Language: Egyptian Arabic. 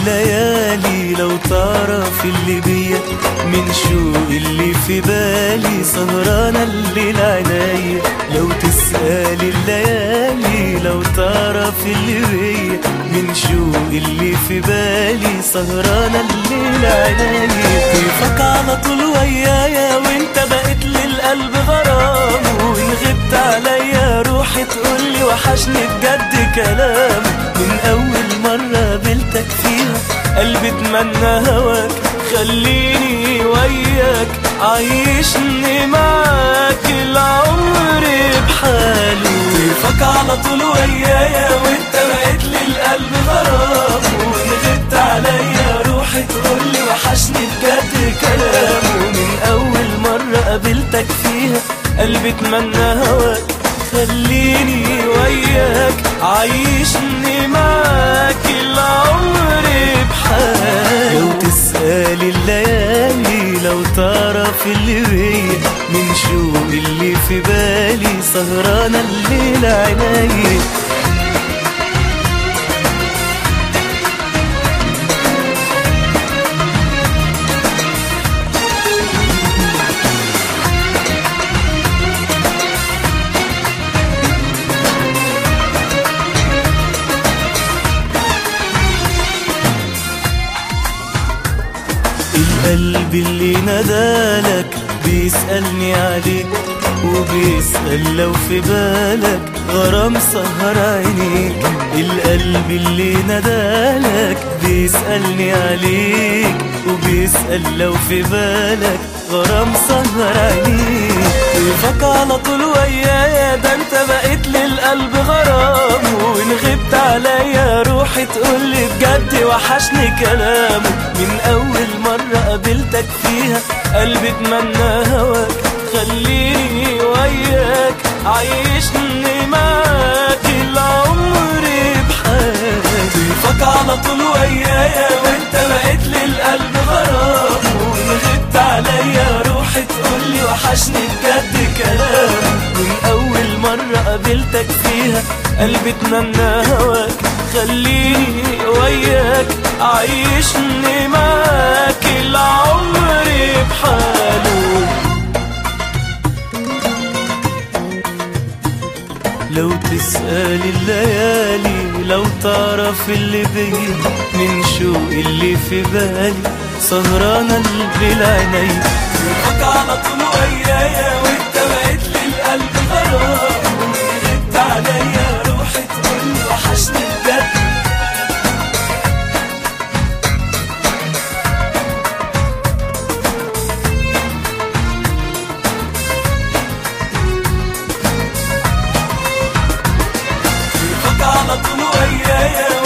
الليالي لو تعرف اللي بيا من شوق اللي في بالي سهرانة الليل عينيا لو تسأل الليالي لو تعرف اللي بيا من شوق اللي في بالي سهرانة الليل عينيا كيفك على طول ويايا وانت بقيت للقلب غرام وان غبت عليا روحي تقولي وحشني بجد كلام من اول مرة قابلتك فيها قلبي اتمنى هواك خليني وياك عيشني معاك العمر بحاله كيفك على طول ويايا وانت بقيت للقلب غرام وان غبت عليا روحي تقولي وحشني بجد كلام ومن اول مرة قابلتك فيها قلبي اتمنى هواك خليني وياك عيشني معاك العمر بحال لو تسأل الليالي لو تعرف اللي بيا من شوق اللي في بالي سهرانة الليل عينيا القلب اللي ندالك بيسألني عليك وبيسأل لو في بالك غرام سهر عينيك القلب اللي ندالك بيسألني عليك وبيسأل لو في بالك غرام سهر عينيك كيفك على طول ويايا ده انت بقيت للقلب غرام وان غبت عليا روحي تقولي بجد وحشني كلامه من اول مرة قابلتك فيها قلبي اتمنى هواك خليني وياك عيشني معاك العمر بحال كيفك على طول ويايا وانت بقيت للقلب غرام وان غبت عليا روحي تقولي وحشني بجد كلام من اول مرة قابلتك فيها قلبي اتمنى هواك خليني وياك عيشني معاك العمر بحاله لو تسأل الليالي لو تعرف اللي بيا من شوق اللي في بالي سهرانة الليل عيني كيفك على طول ويايا وانت بقيت للقلب غرام غبت عليا روحي تقولي وحشني بجد كيفك على طول ويايا